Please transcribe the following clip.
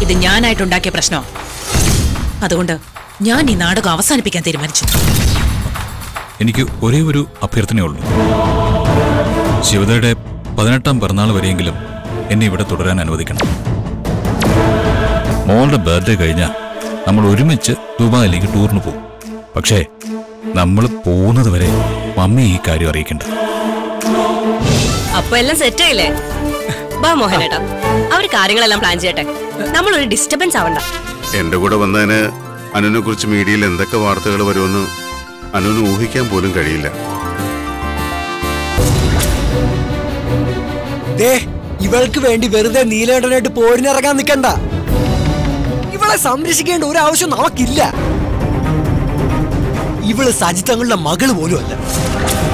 ഇത് ഞാനായിട്ടുണ്ടാക്കിയ പ്രശ്നമാണ് അതുകൊണ്ട് ഞാൻ ഈ നാടകം അവസാനിപ്പിക്കാൻ തീരുമാനിച്ചു എനിക്ക് ഒരേ ഒരു അഭ്യർത്ഥനയുള്ളൂ ശിവതയുടെ പതിനെട്ടാം പിറന്നാൾ വരെയെങ്കിലും എന്നെ ഇവിടെ തുടരാൻ അനുവദിക്കണം മോളുടെ ബർത്ത്ഡേ കഴിഞ്ഞാൽ നമ്മൾ ഒരുമിച്ച് ദുബായിലേക്ക് ടൂറിന് പോകും പക്ഷേ നമ്മൾ പോകുന്നത് വരെ മമ്മി ഈ കാര്യം അറിയിക്കണ്ട അപ്പൊ എല്ലാം സെറ്റ് ആയില്ലേ ബാ മോഹനേട്ടാ അവര് കാര്യങ്ങളെല്ലാം പ്ലാൻ ചെയ്യട്ടെ നമ്മൾ ഒരു ഡിസ്റ്റർബൻസ് ആവണ്ട എന്റെ കൂടെ വന്നതിന് അനുവിനെ കുറിച്ച് മീഡിയയിൽ എന്തൊക്കെ വാർത്തകൾ വരുമെന്ന് അനുവിന് ഊഹിക്കാൻ പോലും കഴിയില്ല ദേ ഇവൾക്ക് വേണ്ടി വെറുതെ നീലേടനായിട്ട് പോരിനിറങ്ങാൻ നിൽക്കണ്ട ഇവളെ സംരക്ഷിക്കേണ്ട ഒരു ആവശ്യം നമുക്കില്ല ഇവള് സജിത്തങ്ങളുടെ മകള് പോലും അല്ല